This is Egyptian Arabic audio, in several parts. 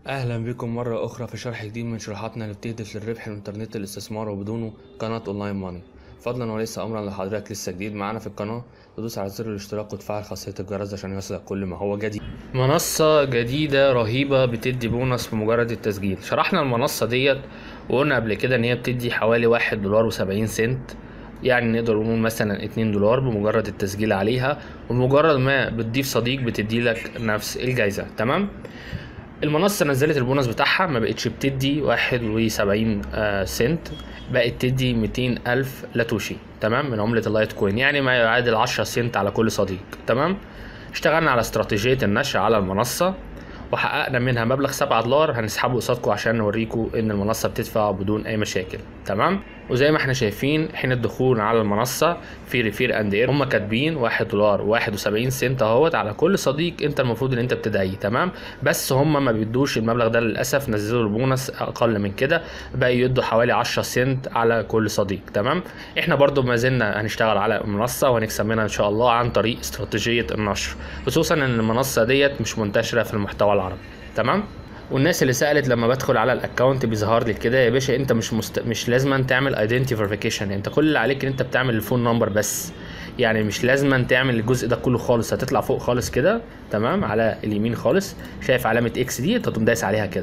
أهلا بكم مرة أخرى في شرح جديد من شروحاتنا اللي بتهدف للربح من إنترنت الاستثمار وبدونه قناة أونلاين ماني فضلا وليس أمرا لحضرتك لسه جديد معانا في القناة تدوس على زر الاشتراك وتفعل خاصية الجرس عشان يوصلك كل ما هو جديد منصة جديدة رهيبة بتدي بونص بمجرد التسجيل شرحنا المنصة ديت وقلنا قبل كده إن هي بتدي حوالي واحد دولار وسبعين سنت يعني نقدر نقول مثلا اتنين دولار بمجرد التسجيل عليها ومجرد ما بتضيف صديق بتدي لك نفس الجايزة تمام المنصة نزلت البونص بتاعها ما بقتش بتدي واحد وسبعين آه سنت بقت تدي ميتين ألف لاتوشي تمام من عملة اللايت كوين يعني ما يعادل عشرة سنت على كل صديق تمام اشتغلنا على استراتيجية النشر على المنصة وحققنا منها مبلغ سبعة دولار هنسحبه قصادكم عشان نوريكم ان المنصة بتدفع بدون اي مشاكل تمام وزي ما احنا شايفين حين الدخول على المنصة في ريفير اند اير هم كاتبين واحد دولار واحد وسبعين سنت اهوت على كل صديق انت المفروض ان انت بتدعيه تمام بس هم ما بيدوش المبلغ ده للاسف نزلوا البونص اقل من كده بقى يدوا حوالي عشرة سنت على كل صديق تمام احنا برضو ما زلنا هنشتغل على المنصة وهنكسب منها ان شاء الله عن طريق استراتيجية النشر خصوصا ان المنصة ديت مش منتشرة في المحتوى العربي تمام والناس اللي سالت لما بدخل على الاكونت بيظهر لي كده يا باشا انت مش مست... مش لازم تعمل ايدنتي فيريفيكيشن انت كل اللي عليك ان انت بتعمل الفون نمبر بس يعني مش لازم تعمل الجزء ده كله خالص هتطلع فوق خالص كده تمام على اليمين خالص شايف علامه اكس دي انت تقوم دايس عليها كده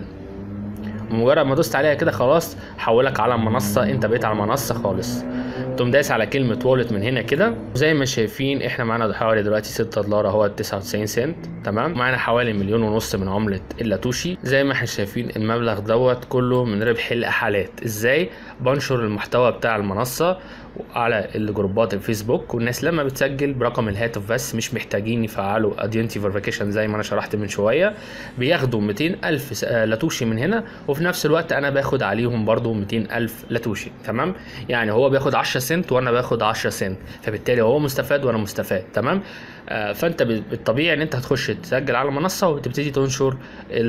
مجرد ما دوست عليها كده خلاص حولك على منصة انت بقيت على منصة خالص تقوم دايس على كلمة والت من هنا كده زي ما شايفين احنا معانا حوالي دلوقتي 6 دولار اهو 99 سنت تمام معانا حوالي مليون ونص من عملة اللاتوشي زي ما احنا شايفين المبلغ دوت كله من ربح الاحالات ازاي بنشر المحتوى بتاع المنصة على الجروبات الفيسبوك والناس لما بتسجل برقم الهاتف بس مش محتاجين يفعلوا ادينتي فيريفيكيشن زي ما انا شرحت من شويه بياخدوا 200 الف لاتوشي من هنا وفي نفس الوقت انا باخد عليهم برضو 200 الف لاتوشي تمام يعني هو بياخد 10 سنت وانا باخد 10 سنت فبالتالي هو مستفاد وانا مستفاد تمام آه فانت بالطبيعي ان انت هتخش تسجل على المنصه وتبتدي تنشر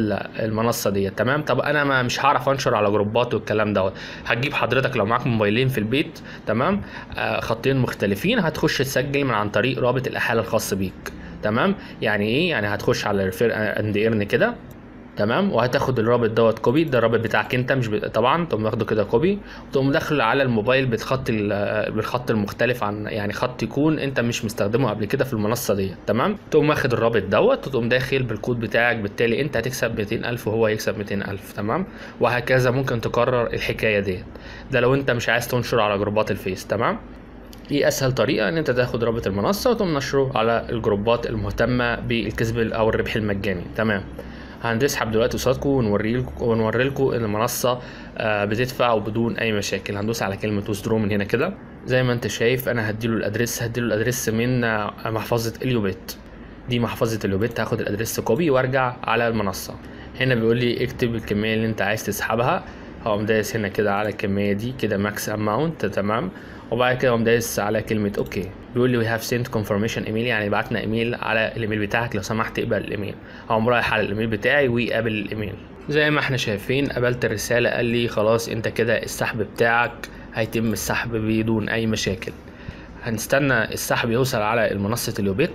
المنصه ديت تمام طب انا ما مش هعرف انشر على جروبات والكلام دوت هتجيب حضرتك لو معاك موبايلين في البيت تمام آه خطين مختلفين هتخش تسجل من عن طريق رابط الاحاله الخاص بيك تمام يعني ايه يعني هتخش على ريفير اند ايرن كده تمام وهتاخد الرابط دوت كوبي ده الرابط بتاعك انت مش بت... طبعا تقوم واخده كده كوبي وتقوم داخله على الموبايل بالخط بالخط المختلف عن يعني خط يكون انت مش مستخدمه قبل كده في المنصه دي تمام تقوم واخد الرابط دوت وتقوم داخل بالكود بتاعك بالتالي انت هتكسب 200000 وهو هيكسب 200000 تمام وهكذا ممكن تكرر الحكايه ديت ده لو انت مش عايز تنشر على جروبات الفيس تمام دي اسهل طريقه ان انت تاخد رابط المنصه وتقوم نشره على الجروبات المهتمه بالكسب او الربح المجاني تمام هنسحب دلوقتي قصادكم ونوري لكم ونوري لكم ان المنصه بتدفع وبدون اي مشاكل هندوس على كلمه ويزدرو من هنا كده زي ما انت شايف انا هديله الادريس هديله الادريس من محفظه اليوبيت دي محفظه اليوبيت هاخد الادريس كوبي وارجع على المنصه هنا بيقول لي اكتب الكميه اللي انت عايز تسحبها هقوم دايس هنا كده على الكميه دي كده ماكس اماونت تمام وبعد كده اقوم دايس على كلمه اوكي بيقول لي وي هاف سنت كونفرميشن ايميل يعني بعتنا ايميل على الايميل بتاعك لو سمحت اقبل الايميل هقوم رايح على الايميل بتاعي وقابل الايميل زي ما احنا شايفين قبلت الرساله قال لي خلاص انت كده السحب بتاعك هيتم السحب بدون اي مشاكل هنستنى السحب يوصل على منصه اليوبيت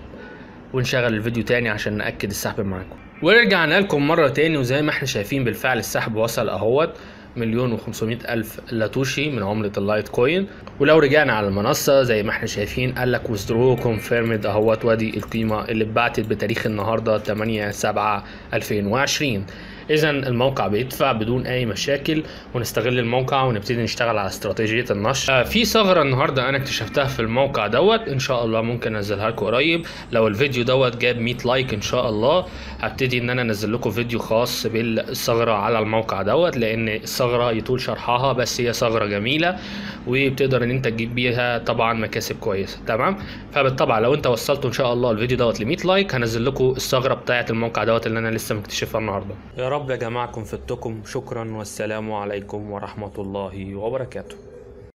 ونشغل الفيديو تاني عشان ناكد السحب معاكم ورجعنا لكم مره تاني وزي ما احنا شايفين بالفعل السحب وصل اهوت مليون وخمسمائة ألف لاتوشي من عملة اللايت كوين ولو رجعنا على المنصة زي ما احنا شايفين قال لك ويزدرو كونفيرمد اهوت وادي القيمة اللي اتبعتت بتاريخ النهاردة 8 7 2020 اذا الموقع بيدفع بدون اي مشاكل ونستغل الموقع ونبتدي نشتغل على استراتيجيه النشر آه في ثغره النهارده انا اكتشفتها في الموقع دوت ان شاء الله ممكن انزلها لكم قريب لو الفيديو دوت جاب 100 لايك ان شاء الله هبتدي ان انا انزل لكم فيديو خاص بالثغره على الموقع دوت لان الثغره يطول شرحها بس هي ثغره جميله وبتقدر ان انت تجيب بيها طبعا مكاسب كويسه تمام فبالطبع لو انت وصلتوا ان شاء الله الفيديو دوت ل 100 لايك هنزل لكم الثغره بتاعه الموقع دوت اللي انا لسه مكتشفها النهارده يا رب يا جماعة كن فدتكم شكرا والسلام عليكم ورحمة الله وبركاته